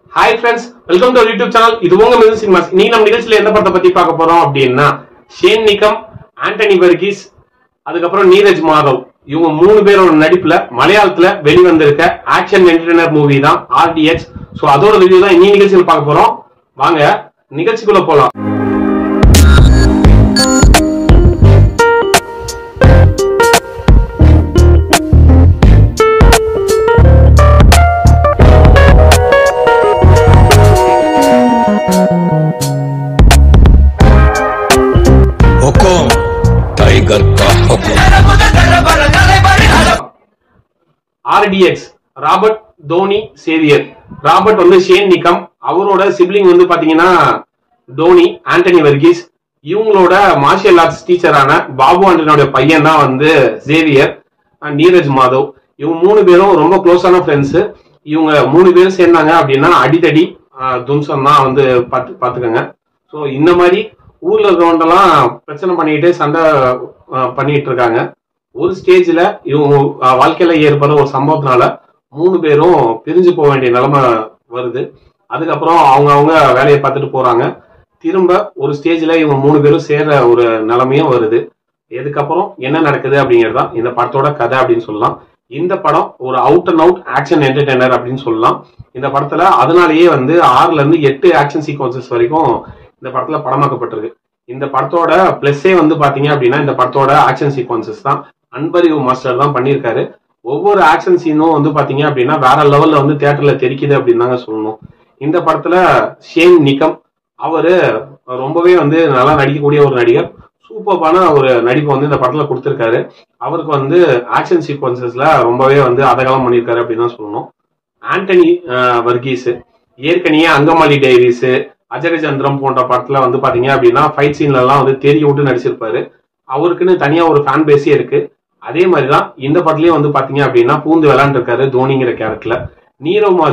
hi friends welcome to YouTube channel இது உங்க music cinemas இன்னைக்கு நம்ம நிகழ்ச்சியில எந்த படத்தை பத்தி பார்க்க போறோம் அப்படின்னா ஷேன் நிக்கம் ஆண்டனி வர்கீஸ் அதுக்கப்புறம் நீரஜ் மாதவ் இவங்க மூணு பேரோட நடிப்புல மலையாளத்துல வெளிவந்திருக்க ஆக்ஷன் என்டர்டைனர் மூவி தான் ஆர்டிஎக்ஸ் சோ அதோட ரிவ்யூ தான் இன்னி நிகழ்ச்சியில பார்க்க போறோம் வாங்க நிகழ்ச்சிக்குள்ள போலாம் हुकुम टाइगर का हुक्म R D X Robert Dony Xavier Robert வந்து ஷேன் நிக்கம் அவரோட சிப்ளிங் வந்து பாத்தீங்கன்னா தோனி ஆண்டனி வர்கீஸ் இவங்களோட மார்ஷியல் ஆர்ட்ஸ் டீச்சரான பாபு ஆண்டனோட பையன் தான் வந்து சேவியர் அஹ் நீரஜ் மாதவ் இவங்க மூணு பேரும் ரொம்ப க்ளோஸான ஃப்ரெண்ட்ஸ் இவங்க மூணு பேரும் சேர்ந்தாங்க அப்படின்னா அடிதடி அஹ் தும்சம் தான் வந்து பார்த்து பார்த்துக்கோங்க ஸோ இந்த மாதிரி ஊர்ல இருக்கிறவங்கலாம் பிரச்சனை பண்ணிட்டு சண்டை அஹ், பண்ணிட்டு இருக்காங்க ஒரு ஸ்டேஜ்ல இவங்க அஹ், வாழ்க்கையில ஏற்படுற ஒரு சம்பவத்தினால மூணு பேரும் பிரிஞ்சு போக வேண்டிய நிலைமை வருது அதுக்கப்புறம் அவங்க அவங்க வேலையை பார்த்துட்டு போறாங்க திரும்ப ஒரு ஸ்டேஜ்ல இவங்க மூணு பேரும் சேர்ற ஒரு நிலைமையும் வருது இதுக்கப்புறம் என்ன நடக்குது அப்படிங்கிறது தான் இந்த படத்தோட கதை அப்படின்னு சொல்லலாம் இந்த படம் ஒரு out and out action entertainer அப்படின்னு சொல்லலாம் இந்த படத்துல அதனாலேயே வந்து ஆறுல இருந்து எட்டு ஆக்ஷன் சீக்வன்சஸ் வரைக்கும் இந்த படத்துல படமாக்கப்பட்டிருக்கு இந்த படத்தோட பிளஸ்ஸே வந்து பாத்தீங்க அப்படின்னா இந்த படத்தோட ஆக்ஷன் சீக்வன்சஸ் தான் அன்பரிவு மாஸ்டர் தான் பண்ணியிருக்காரு ஒவ்வொரு ஆக்ஷன் சீனும் வந்து பாத்தீங்க அப்படின்னா வேற லெவல்ல வந்து தியேட்டர்ல தெரிக்குது அப்படின்னு தாங்க சொல்லணும் இந்த படத்துல ஷேன் நிக்கம் அவரு ரொம்பவே வந்து நல்லா நடிக்கக்கூடிய ஒரு நடிகர் சூப்பர்பான ஒரு நடிப்பு வந்து இந்த படத்துல கொடுத்திருக்காரு அவருக்கு வந்து ஆக்ஷன் சீக்வன்சஸ்ல ரொம்பவே வந்து அதகலம் பண்ணியிருக்காரு அப்படின்னு தான் சொல்லணும் ஆண்டனி அஹ், வர்கீஸ் ஏற்கனவே அங்கமாலி டைரிஸ் அஜகச்சந்திரம் போன்ற படத்துல வந்து பாத்தீங்க அப்படின்னா ஃபைட் சீன்ல எல்லாம் வந்து தெரிய விட்டு நடிச்சிருப்பாரு அவருக்குன்னு தனியா ஒரு ஃபேன் பேஸே இருக்கு அதே மாதிரிதான் இந்த படத்துலயும் வந்து பாத்தீங்க அப்படின்னா பூந்து விளையாண்டுருக்காரு தோனிங்கிற கேரக்டர்ல நீரவ் மா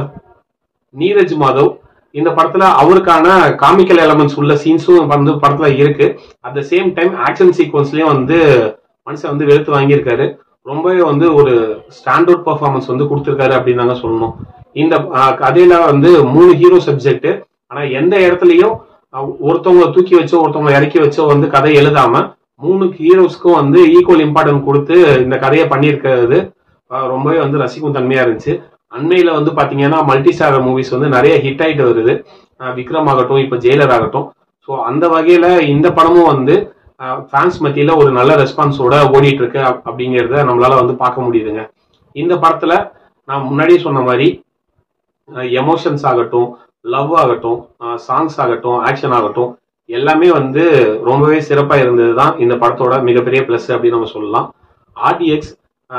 நீரஜ் மாதவ் இந்த படத்துல அவருக்கான காமிக்கல் எலமெண்ட்ஸ் உள்ள சீன்ஸும் வந்து படத்துல இருக்கு at the same time action சீக்வன்ஸ்லயும் வந்து மனுஷன் வந்து வெளுத்து வாங்கியிருக்காரு ரொம்பவே வந்து ஒரு ஸ்டாண்டர்ட் பர்ஃபார்மன்ஸ் வந்து கொடுத்துருக்காரு அப்படின்னு தாங்க சொல்லணும் இந்த ஆஹ், கதையில வந்து மூணு ஹீரோ சப்ஜெக்ட் ஆனா எந்த இடத்துலயும் அஹ், ஒருத்தவங்களை தூக்கி வச்சோ ஒருத்தவங்களை இறக்கி வச்சோ வந்து கதை எழுதாம மூணு ஹீரோஸ்க்கும் வந்து ஈக்குவல் இம்பார்ட்டன்ட் கொடுத்து இந்த கதையை பண்ணியிருக்கிறது அஹ், ரொம்பவே வந்து ரசிக்கும் தன்மையா இருந்துச்சு அண்மையில வந்து பாத்தீங்கன்னா மல்டி ஸ்டார் மூவிஸ் வந்து நிறைய ஹிட் ஆயிட்டு வருது அஹ், விக்ரம் ஆகட்டும் இப்ப ஜெயிலர் ஆகட்டும் ஸோ அந்த வகையில இந்த படமும் வந்து ஃபேன்ஸ் மத்தியில ஒரு நல்ல ரெஸ்பான்ஸோட ஓடிட்டு இருக்கு அப்- அப்படிங்கறத நம்மளால வந்து பார்க்க முடியுதுங்க இந்த படத்துல நான் முன்னாடியே சொன்ன மாதிரி எமோஷன்ஸ் ஆகட்டும் லவ் ஆகட்டும் சாங்ஸ் ஆகட்டும் ஆக்ஷன் ஆகட்டும் எல்லாமே வந்து ரொம்பவே சிறப்பா இருந்தது தான் இந்த படத்தோட மிகப்பெரிய பிளஸ் அப்படின்னு நம்ம சொல்லலாம் ஆர்டிஎக்ஸ்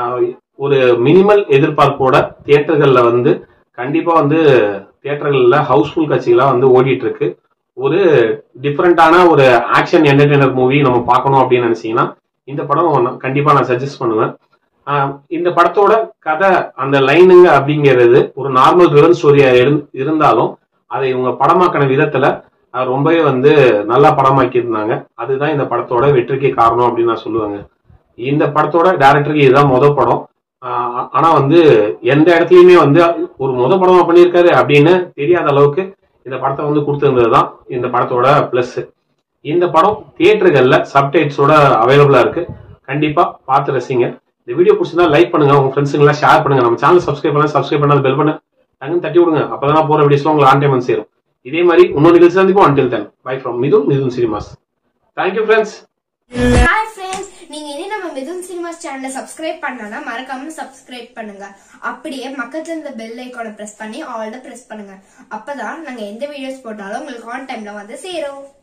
ஒரு மினிமல் எதிர்பார்ப்போட தியேட்டர்கள்ல வந்து கண்டிப்பா வந்து தியேட்டர்கள்ல ஹவுஸ்ஃபுல் காட்சிகளா வந்து ஓடிட்டு இருக்கு ஒரு டிஃப்ரெண்டான ஒரு ஆக்ஷன் என்டர்டைனர் மூவி நம்ம பார்க்கணும் அப்படின்னு நினைச்சீங்கன்னா இந்த படம் நான் கண்டிப்பா நான் சஜஸ்ட் பண்ணுவேன் ஆஹ் இந்த படத்தோட கதை அந்த லைனுங்க அப்படிங்கிறது ஒரு நார்மல் ரிவன் ஸ்டோரியா இருந்தாலும் அதை இவங்க படமாக்கின விதத்துல ஆஹ் ரொம்பவே வந்து நல்லா படமாக்கி இருந்தாங்க அதுதான் இந்த படத்தோட வெற்றிக்கு காரணம் அப்படின்னு நான் சொல்லுவேங்க இந்த படத்தோட டேரக்டருக்கு இதுதான் முத படம் ஆஹ் ஆனா வந்து எந்த இடத்துலயுமே வந்து ஒரு முத படமா பண்ணியிருக்காரு அப்படின்னு தெரியாத அளவுக்கு இந்த படத்தை வந்து கொடுத்திருந்தது தான் இந்த படத்தோட பிளஸ் இந்த படம் தியேட்டர்கள்ல சப்டைட்ஸோட அவைலபிளா இருக்கு கண்டிப்பா பார்த்து ரசிங்க இந்த வீடியோ பிடிச்சிருந்தா லைக் பண்ணுங்க உங்க ஃப்ரெண்ட்ஸுங்களாம் ஷேர் பண்ணுங்க நம்ம சேனல் சப்ஸ்கிரைப் பண்ணா சப்ஸ்கிரைப் பண்ணாத பெல் பண்ண டங்குன்னு தட்டி விடுங்க அப்பதான் நான் போற வீடியோஸ்லாம் உங்களுக்கு ஆன் டைம் வந்து சேரும் இதே மாதிரி இன்னொரு நிகழ்ச்சி சந்திப்போம் until then bye from Mithun Mithun cinemas thank you friends hi friends நீங்க இனி நம்ம மிதுன் சினிமாஸ் சேனலை சப்ஸ்கிரைப் பண்ணனா மறக்காம சப்ஸ்கிரைப் பண்ணுங்க அப்படியே பக்கத்துல இருந்த பெல் ஐக்கானை பிரஸ் பண்ணி ஆல்ட பிரஸ் பண்ணுங்க அப்பதான் நாங்க எந்த வீடியோஸ் போட்டாலும் உங்களுக்கு ஆன் டைம்ல வந்து சேரும்